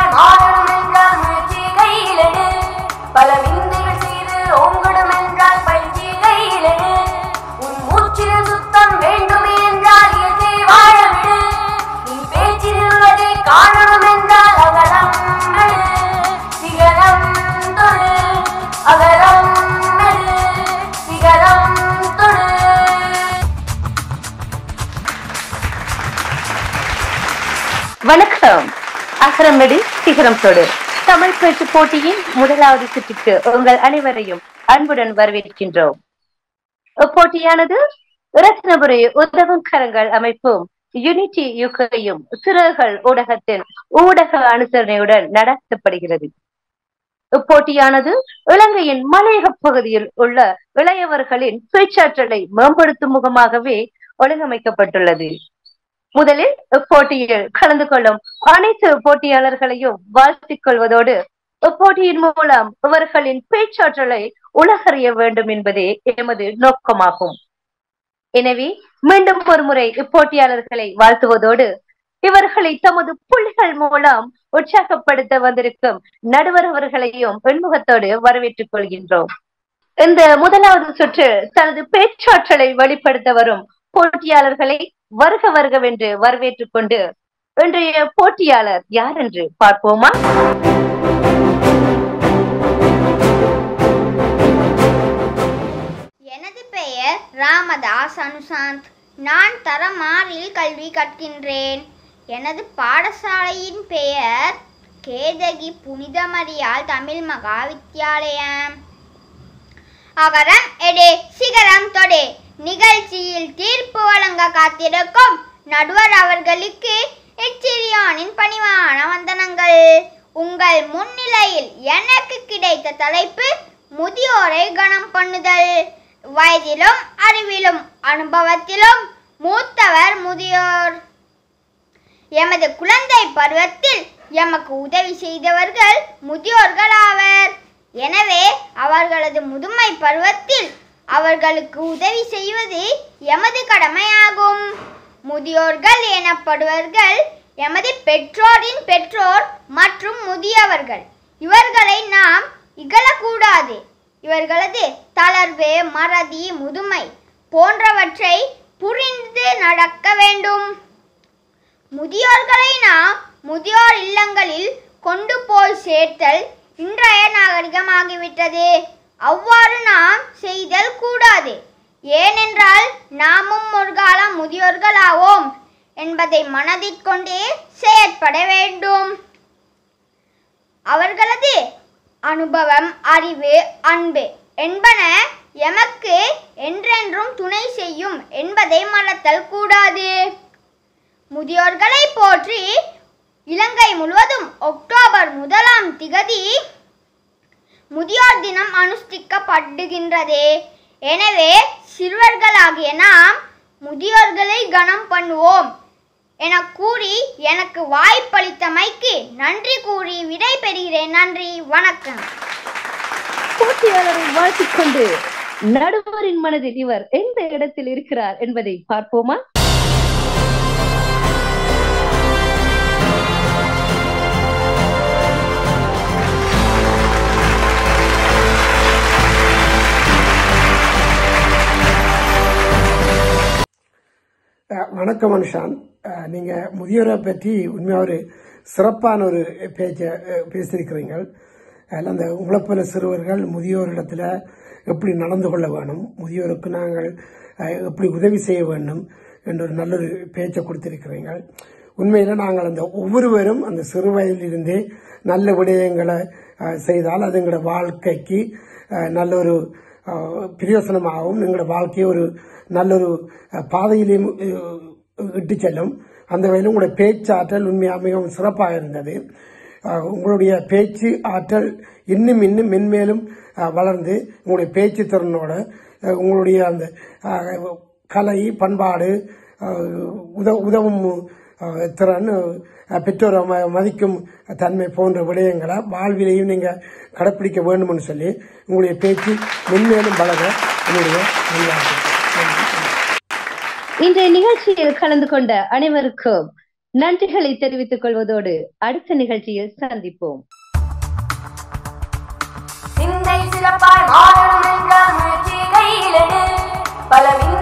மாறணும் என்றால் முயற்சி கையிலடு பல விந்தைகள் செய்து ஓங்கணும் என்றால் பயிற்சி கையிலடு உன் மூச்சில் சுத்தம் வேண்டுமே என்றால் இயற்கை வாழ விடு நீ பேச்சில் உள்ளதை காணணும் என்றால் அகலம் நடு சிகரம் தொடு அகலம் நடு சிகரம் தொடு வணக்கம் அகரம் நடி சிகரம் தொடு தமிழ் பேச்சு போட்டியின் முதலாவது சுற்றுக்கு உங்கள் அனைவரையும் அன்புடன் வரவேற்கின்றோம் இப்போட்டியானது ரத்னபுரி உதவும் கரங்கள் அமைப்பும் யூனிட்டி யுகையும் சிறகுகள் ஊடகத்தின் ஊடக அனுசரணையுடன் நடத்தப்படுகிறது இப்போட்டியானது இலங்கையின் மலையக பகுதியில் உள்ள இளையவர்களின் பேச்சாற்றலை மேம்படுத்தும் முகமாகவே ஒழுங்கமைக்கப்பட்டுள்ளது முதலில் இப்போட்டியில் கலந்து கொள்ளும் அனைத்து போட்டியாளர்களையும் வாழ்த்திக் கொள்வதோடு இப்போட்டியின் மூலம் இவர்களின் பேச்சாற்றலை உலகறிய வேண்டும் என்பதே எமது நோக்கமாகும் எனவே மீண்டும் ஒரு முறை இப்போட்டியாளர்களை வாழ்த்துவதோடு இவர்களை தமது புள்ளிகள் மூலம் உற்சாகப்படுத்த வந்திருக்கும் நடுவர் அவர்களையும் பெண்முகத்தோடு வரவேற்றுக் கொள்கின்றோம் இந்த முதலாவது சுற்று தனது பேச்சாற்றலை வெளிப்படுத்த வரும் போட்டியாளர்களை வருக வருகவென்று வரவேற்றுக் கொண்டு இன்றைய போட்டியாளர் யார் என்று பார்ப்போமா எனது பெயர் ராமதாஸ் அனுசாந்த் நான் தரமாறில் கல்வி கற்கின்றேன் எனது பாடசாலையின் பெயர் கேதகி புனிதமரியாள் தமிழ் மகா வித்தியாலயம் அகரம் எடே சிகரம் தொடு நிகழ்ச்சியில் தீர்ப்பு வழங்க காத்திருக்கும் நடுவர் அவர்களுக்கு இச்சிறியானின் பணிவான வந்தனங்கள் உங்கள் முன்னிலையில் எனக்கு கிடைத்த தலைப்பு முதியோரை கணம் பண்ணுதல் வயதிலும் அறிவிலும் அனுபவத்திலும் மூத்தவர் முதியோர் எமது குழந்தை பருவத்தில் எமக்கு உதவி செய்தவர்கள் முதியோர்கள் ஆவர் எனவே அவர்களது முதுமை பருவத்தில் அவர்களுக்கு உதவி செய்வது எமது கடமையாகும் முதியோர்கள் எனப்படுவர்கள் எமது பெற்றோரின் பெற்றோர் மற்றும் முதியவர்கள் இவர்களை நாம் இகழக்கூடாது இவர்களது தளர்வு மறதி முதுமை போன்றவற்றை புரிந்து நடக்க வேண்டும் முதியோர்களை நாம் முதியோர் இல்லங்களில் கொண்டு போய் சேர்த்தல் இன்றைய நாகரிகமாகிவிட்டது அவ்வாறு நாம் செய்தல் கூடாது ஏனென்றால் நாமும் ஒரு காலம் முதியோர்களாவோம் என்பதை மனதிற் கொண்டே செயற்பட வேண்டும் அவர்களது அனுபவம் அறிவு அன்பு என்பன எமக்கு என்றென்றும் துணை செய்யும் என்பதை மறத்தல் கூடாது முதியோர்களை போற்றி இலங்கை முழுவதும் அக்டோபர் முதலாம் திகதி முதியோர் தினம் அனுஷ்டிக்கப்படுகின்றது எனவே சிறுவர்களாகிய நாம் முதியோர்களை கனம் பண்ணுவோம் என கூறி எனக்கு வாய்ப்பளித்தமைக்கு நன்றி கூறி விடை பெறுகிறேன் நன்றி வணக்கம் போட்டியாளரை வாழ்த்திக் கொண்டு நடுவரின் மனதில் இவர் எந்த இடத்தில் இருக்கிறார் என்பதை பார்ப்போமா அஹ் வணக்கம் அனுஷான் அஹ் நீங்க முதியோரை பற்றி உண்மையாக ஒரு சிறப்பான ஒரு பேச்சை அஹ் பேசியிருக்கிறீங்க அதில் அந்த உங்களை போல சிறுவர்கள் முதியோரிடத்துல எப்படி நடந்து கொள்ள வேணும் முதியோருக்கு நாங்கள் அஹ், எப்படி உதவி செய்ய வேண்டும் என்ற ஒரு நல்லொரு பேச்சை கொடுத்திருக்கிறீங்க உண்மையில் நாங்கள் அந்த ஒவ்வொருவரும் அந்த சிறு வயதிலிருந்தே நல்ல விடயங்களை அஹ், செய்தால் அது எங்களோட வாழ்க்கைக்கு அஹ், நல்ல ஒரு அஹ், பிரயோசனமாகவும் எங்களோட வாழ்க்கையை ஒரு நல்லொரு அஹ், பாதையிலையும் அஹ், இட்டு செல்லும் அந்த வகையில் உங்களுடைய பேச்சாற்றல் உண்மையாக மிகவும் சிறப்பாக இருந்தது அஹ், உங்களுடைய பேச்சு ஆற்றல் இன்னும் இன்னும் மென்மேலும் அஹ், வளர்ந்து உங்களுடைய பேச்சு திறனோட அஹ், உங்களுடைய அந்த அஹ், கலை பண்பாடு அஹ், உத உதவும் அஹ், திறன் அஹ், பெற்றோரை ம- மதிக்கும் தன்மை போன்ற விடயங்களை வாழ்விலையும் நீங்கள் கடைப்பிடிக்க வேண்டும்னு சொல்லி உங்களுடைய பேச்சு மென்மேலும் வளர என்னுடைய நல்வாழ்த்துக்கள். நன்றி. இன்றைய நிகழ்ச்சியில் கலந்து கொண்ட அனைவருக்கும் நன்றிகளை தெரிவித்துக் கொள்வதோடு அடுத்த நிகழ்ச்சியில் சந்திப்போம் சிந்தை சிறப்பாய் மாறணும் என்ற முயற்சி கையிலடு பல விந்தை